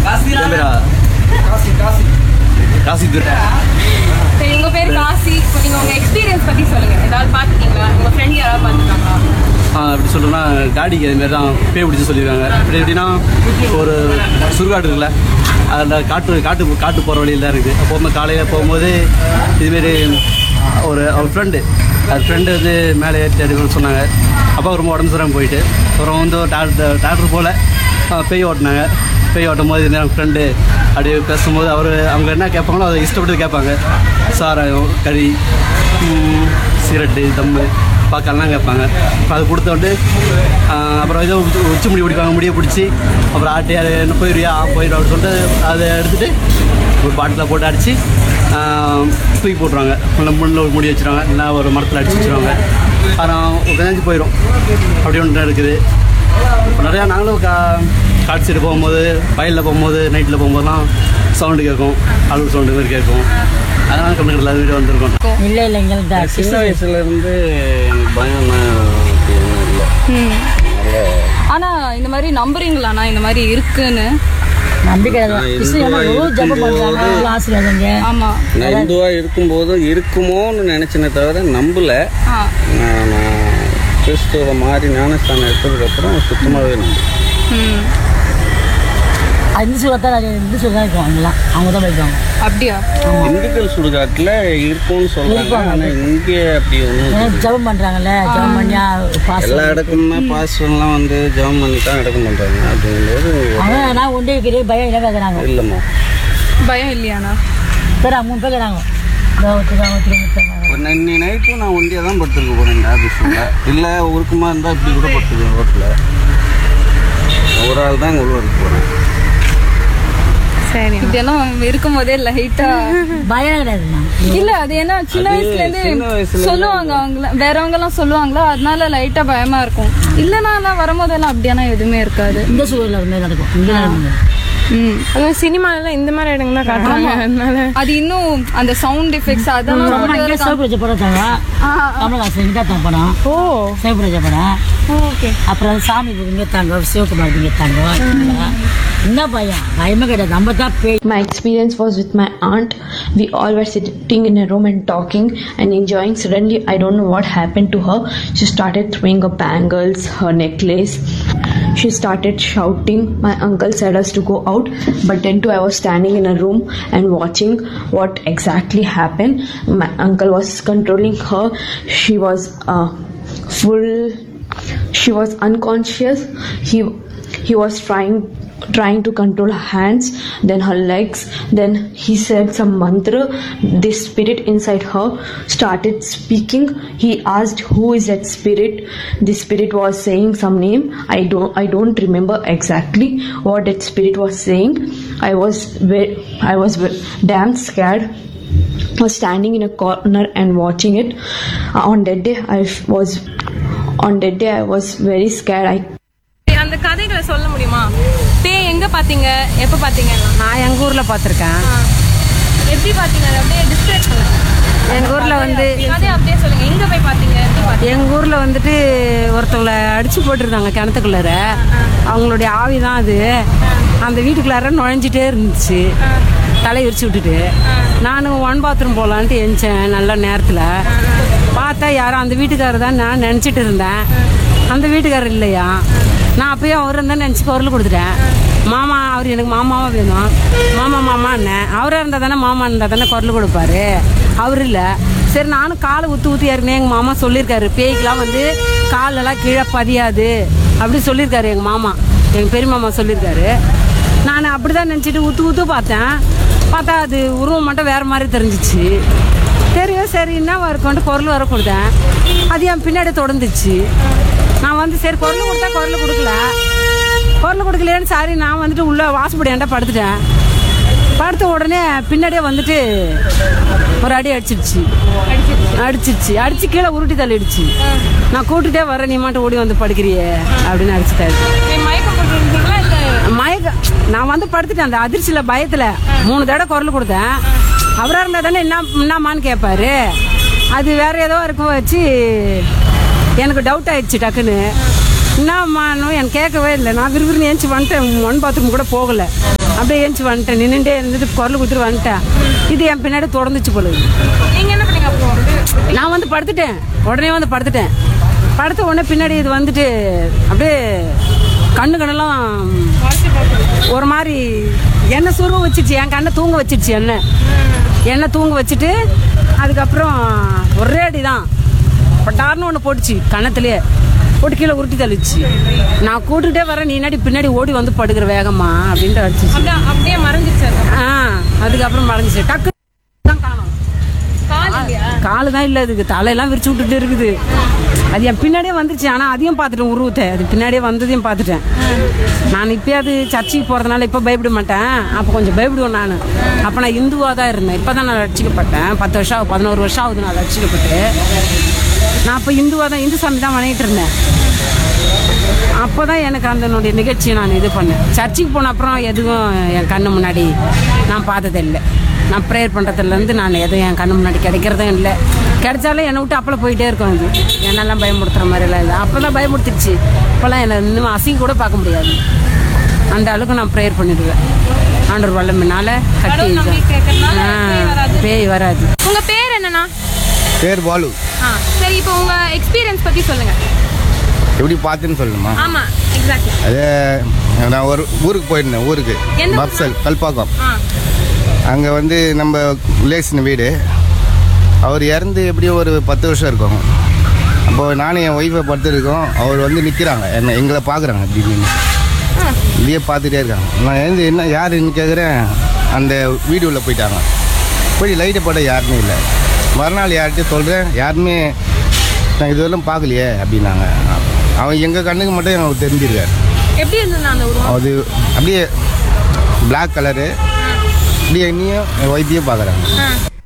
என் பேரா காசி துரை சரி உங்க பேர் காசி இப்போ நீங்க உங்க எக்ஸ்பீரியன்ஸ் பத்தி சொல்லுங்க ஏதாவது பாத்துக்கீங்களா உங்க ஃப்ரெண்ட் யாராவது பாத்துருக்காங்களா ஆ, எப்படி சொல்றோம்னா டாடிக்கு அதுமாரி தான் பேய் பிடிச்சி சொல்லியிருக்காங்க இப்படி எப்படின்னா ஒரு சுடுகாடு இருக்குல்ல அதில் காட்டு காட்டு காட்டு போகிற வழியில் தான் இருக்குது அப்போ வந்து காலையில் போகும்போது இதுமாரி ஒரு அவர் ஃப்ரெண்டு அது ஃப்ரெண்டு வந்து மேலே ஏற்றி அடிக்கணும்னு சொன்னாங்க அப்போ ரொம்ப உடம்பு சரியாமல் போயிட்டு அப்புறம் வந்து ஒரு டாக்டர் டாக்டர் போல் பேய் ஓட்டினாங்க பேய் ஓட்டும் போது இந்த ஃப்ரெண்டு அப்படியே பேசும்போது அவர் அவங்க என்ன கேட்பாங்களோ அதை இஷ்டப்பட்டு கேட்பாங்க சாராயம் கறி ம், சிகரெட்டு தம்மு பார்க்கலாம் கேட்பாங்க அப்போ அது கொடுத்த உடனே ஆஹ், அப்புறம் ஏதோ உச்சி- உச்சி முடி பிடிப்பாங்க முடியை பிடிச்சி அப்புறம் ஆட்டி அது என்ன போயிடுவியா ஆ போயிடும் அப்படின்னு சொல்லிட்டு அதை எடுத்துகிட்டு ஒரு பாட்டில் போட்டு அடித்து தூக்கி போட்டுருவாங்க இல்லை முன்னில் ஒரு முடி வச்சுருவாங்க இல்லைன்னா ஒரு மரத்தில் அடிச்சு வச்சுருவாங்க அப்புறம் ஒரு கஞ்சி போயிடும் அப்படி ஒன்று இருக்குது இப்போ நிறையா நாங்களும் கா காட்டு சைடு போகும்போது வயலில் போகும்போது நைட்டில் போகும்போதெல்லாம் சவுண்டு கேட்கும் அழுகு சவுண்டு மாதிரி கேட்கும் அதனால கம்மியில் வீடு வந்திருக்கோம் இல்லை இல்லை எங்களுக்கு தான் சின்ன வயசுல இருந்து எனக்கு பயம்னா அப்படி ஒன்றும் இல்லை ஆனா இந்த மாதிரி நம்புறீங்களாண்ணா இந்த மாதிரி இருக்குன்னு நம்பிக்கை தான் கிறிஸ்துவ ரோஸ் ஜபம் பண்ணுறாங்க ஆசீர்வாதங்க ஆமா நான் இந்துவா இருக்கும்போதும் இருக்குமோன்னு நினைச்சனே தவிர நம்பல ஆ நான் நான் கிறிஸ்துவ மாதிரி ஞானஸ்தானம் எடுத்ததுக்கப்புறம் சுத்தமாகவே நம்பு ம் இந்து சுகத்தான் இந்து சுகம் இருக்கும் அவங்களாம் அவங்க தான் போய்க்குவாங்க அப்படியா இந்துக்கள் சுடுகாட்டில் இருக்கும்னு சொல்றாங்க ஆனால் இங்கே அப்படி ஒன்றும் ஏன்னா ஜபம் பண்ணுறாங்கல்ல ஜபம் பண்ணி பாஸ் எல்லா இடக்குமே பாஸ்டர்லாம் வந்து ஜெபம் பண்ணி தான் அடக்கம் பண்ணுறாங்க அப்படிங்கும்போது அவன் நான் ஒன்றே இருக்கிறே பயம் இல்லை கேட்குறாங்க இல்லைம்மா பயம் இல்லையாண்ணா சரி மூணு பேர் கேட்குறாங்க இந்த ஒருத்தர் ஒருத்தர் ஒருத்தர் ஒரு இன்னி நைட்டும் நான் ஒண்டியாக தான் படுத்துருக்க போகிறேன் இந்த ஆஃபீஸில் இல்லை உருக்கமாக இருந்தால் இப்படி கூட படுத்துருக்கேன் ரோட்டில் ஒரு ஆள் தான் இங்கே உள்ள இருக்க போகிறேன் சரி இதெல்லாம் இருக்கும்போதே லைட்டா பயம் கிடையாதுண்ணா இல்ல அது என்ன சின்ன அது வயசுல இருந்து சின்ன வயசுல சொல்லுவாங்க அவங்க வேறவங்க எல்லாம் சொல்லுவாங்களா அதனால லைட்டா பயமா இருக்கும் இல்லனா எல்லாம் வரும்போதெல்லாம் அப்படியானா எதுவுமே இருக்காது இந்த சூழலில் அது மாதிரி நடக்கும் இங்கே நடக்கும் ம் அதுவும் சினிமால இந்த மாதிரி இடங்கள் தான் காட்டுறாங்க அதனால அது இன்னும் அந்த சவுண்ட் எஃபெக்ட்ஸ் அதெல்லாம் ரொம்ப போட்டு இங்கே சிவப்பு வச்ச படம் தாங்க கமலஹாசன் இங்கே தான் படம் ஓ சிவப்பு வச்ச படம் ஓகே அப்புறம் சாமி இங்கே தாங்க சிவகுமார் இங்கே தாங்க என்ன பயம் பயமே கிடையாது நம்ம தான் பேய் My experience was with my aunt. We all were sitting in a room and talking and enjoying. Suddenly, I don't know what happened to her. She started throwing up bangles, her necklace. She started shouting. My uncle said us to go out, but then too I was standing in a room and watching what exactly happened. My uncle was controlling her. She was uh, full. She was unconscious. He he was trying trying to control her hands then her legs then he said some mantra this spirit inside her started speaking he asked who is that spirit the spirit was saying some name i don't i don't remember exactly what that spirit was saying i was very, i was ve- damn scared was standing in a corner and watching it on that day i was on that day i was very scared i அந்த கதைகளை சொல்ல முடியுமா பேய் எங்க பாத்தீங்க எப்ப பாத்தீங்க நான் எங்கள் ஊரில் பார்த்துருக்கேன் எப்படி பாத்தீங்க அதை அப்படியே டிஸ்கிரைப் பண்ணுங்க எங்கள் ஊரில் வந்து கதை அப்படியே சொல்லுங்க எங்க போய் பாத்தீங்க எப்படி பாத்தீங்க எங்கள் ஊரில் வந்துட்டு ஒருத்தவங்கள அடிச்சு போட்டிருந்தாங்க கிணத்துக்குள்ளார அவங்களுடைய ஆவி தான் அது அந்த வீட்டுக்குள்ளார நுழைஞ்சிட்டே இருந்துச்சு தலை விரிச்சு விட்டுட்டு நானும் ஒன் பாத்ரூம் போகலான்ட்டு எழுந்தேன் நல்ல நேரத்தில் பார்த்தா யாரும் அந்த வீட்டுக்காரர் தான் நான் நினச்சிட்டு இருந்தேன் அந்த வீட்டுக்காரர் இல்லையா நான் அப்பயும் அவர் இருந்தால் நினச்சி குரல் கொடுத்துட்டேன் மாமா அவர் எனக்கு மாமாவாக வேணும் மாமா மாமான்னு அவராக இருந்தால் தானே மாமா இருந்தால் தானே குரல் கொடுப்பாரு அவர் இல்லை சரி நானும் காலை ஊற்றி ஊற்றி ஏறினேன் எங்கள் மாமா சொல்லியிருக்காரு பேய்க்கெலாம் வந்து காலெல்லாம் கீழே பதியாது அப்படி சொல்லியிருக்காரு எங்கள் மாமா எங்கள் பெரிய மாமா சொல்லியிருக்காரு நான் அப்படி தான் நினச்சிட்டு ஊற்று ஊற்று பார்த்தேன் பார்த்தா அது உருவம் மட்டும் வேறு மாதிரி தெரிஞ்சிச்சு தெரியும் சரி என்னவா இருக்கும்ட்டு குரல் வர கொடுத்தேன் அது என் பின்னாடி தொடர்ந்துச்சு நான் வந்து சரி குரல் கொடுத்தா குரல் கொடுக்கல குரல் கொடுக்கலையேன்னு சாரி நான் வந்துட்டு உள்ள வாசப்படி ஏன்டா படுத்துட்டேன் படுத்த உடனே பின்னாடியே வந்துட்டு ஒரு அடி அடிச்சிருச்சு அடிச்சிருச்சு அடிச்சு கீழே உருட்டி தள்ளிடுச்சு நான் கூட்டிட்டே வரேன் நீ மட்டும் ஓடி வந்து படுக்கிறியே அப்படின்னு அடிச்சுட்டாரு நீங்க மயக்கம் போட்டு இருந்தீங்களா இல்ல மயக்க நான் வந்து படுத்துட்டேன் அந்த அதிர்ச்சியில பயத்துல மூணு தடவை குரல் கொடுத்தேன் அவரா இருந்தா தானே என்ன என்னம்மான்னு கேட்பாரு அது வேற ஏதோ இருக்கும் வச்சு எனக்கு டவுட் ஆயிடுச்சு டக்குன்னு என்னம்மான்னு எனக்கு கேட்கவே இல்லை நான் விறுவிறுன்னு ஏஞ்சி வந்துட்டேன் ஒன் பாத்ரூம் கூட போகல அப்படியே ஏஞ்சி வந்துட்டேன் நின்றுட்டே இருந்துட்டு குரல் கொடுத்துட்டு வந்துட்டேன் இது என் பின்னாடி தொடர்ந்துச்சு பொழுது நீங்க என்ன பண்ணீங்க அப்போ நான் வந்து படுத்துட்டேன் உடனே வந்து படுத்துட்டேன் படுத்த உடனே பின்னாடி இது வந்துட்டு அப்படியே கண்ணு கண்ணெல்லாம் ஒரு மாதிரி என்ன சுருவ வச்சிருச்சு என் கண்ணை தூங்க வச்சிருச்சு என்ன என்ன தூங்க வச்சுட்டு அதுக்கப்புறம் ஒரே அடி தான் பட்டார்னு ஒன்று போட்டுச்சு கணத்துலேயே போட்டு கீழே உருட்டி தள்ளிச்சு நான் கூட்டுக்கிட்டே வரேன் நீ நடி பின்னாடி ஓடி வந்து படுக்கிற வேகமா அப்படின்ட்டு அடிச்சிச்சு அப்படியே அப்படியே மறைஞ்சிருச்சு அது. ஆ அதுக்கப்புறம் மறைஞ்சிச்சு டக்கு தான் காணோம் கால் இல்லையா காலு தான் இல்லை அதுக்கு தலையெல்லாம் விரிச்சு விட்டுட்டு இருக்குது அது என் பின்னாடியே வந்துருச்சு ஆனால் அதையும் பார்த்துட்டேன் உருவத்தை அது பின்னாடியே வந்ததையும் பார்த்துட்டேன் நான் இப்பயாவது சர்ச்சுக்கு போகிறதுனால இப்போ பயப்பட மாட்டேன் அப்போ கொஞ்சம் பயப்படுவேன் நான் அப்போ நான் இந்துவாக தான் இருந்தேன் இப்போ தான் நான் ரட்சிக்கப்பட்டேன் பத்து வருஷம் ஆகுது, பதினோரு வருஷம் ஆகுது நான் ரட்சிக்கப்பட்டு நான் அப்போ இந்துவாக தான் இந்து சாமி தான் வணங்கிட்டு இருந்தேன் அப்போ தான் எனக்கு அந்த நிகழ்ச்சியை நான் இது பண்ணேன் சர்ச்சுக்கு போன அப்புறம் எதுவும் என் கண்ணு முன்னாடி நான் பார்த்தது இல்லை நான் ப்ரேயர் பண்ணுறதுலேருந்து நான் எதுவும் என் கண்ணு முன்னாடி கிடைக்கிறதும் இல்லை கிடைச்சாலும் என்னை விட்டு அப்பளம் போயிட்டே இருக்கும் அது என்னெல்லாம் பயமுறுத்துற மாதிரிலாம் இல்லை அப்போ தான் பயமுறுத்திடுச்சு இப்போல்லாம் என்னை இன்னும் அசிங்க கூட பார்க்க முடியாது அந்த அளவுக்கு நான் ப்ரேயர் பண்ணிடுவேன் ஆண்டவர் வல்லமினால கட்டி கடவுள் நம்பிக்கை இருக்கிறதுனால ஆ, பேய் வராது. பேய் வராது உங்க பேர் என்னண்ணா பேர் பாலு ஆ சரி இப்போ உங்க எக்ஸ்பீரியன்ஸ் பத்தி சொல்லுங்க எப்படி பார்த்துன்னு சொல்லணுமா ஆமா எக்ஸாக்ட்லி அதே நான் ஒரு ஊருக்கு போயிருந்தேன் ஊருக்கு எந்த ஊர்னா? மப்சல் கல்பாக்கம் ஆ அங்கே வந்து நம்ம ரிலேஷன் வீடு அவர் இறந்து எப்படியும் ஒரு பத்து வருஷம் இருக்கும் அப்போ நானும் என் ஒய்ஃபை படுத்துருக்கோம் அவர் வந்து நிற்கிறாங்க என்ன எங்களை பார்க்குறாங்க அப்படின்னு இப்படியே பார்த்துட்டே இருக்காங்க நான் எழுந்து என்ன யாருன்னு கேட்குறேன் அந்த வீடியோவில் போயிட்டாங்க போய் லைட்டை போட யாருமே இல்லை மறுநாள் யார்கிட்டயும் சொல்கிறேன் யாருமே நான் இதுவரையும் பார்க்கலையே அப்படின்னாங்க அவன் எங்கள் கண்ணுக்கு மட்டும் எனக்கு தெரிஞ்சிருக்காரு எப்படி இருந்தது அந்த உருவம் அது அப்படியே Black கலரு இப்படியே என்னையும் என் ஒய்ஃபையும் பார்க்குறாங்க ஆ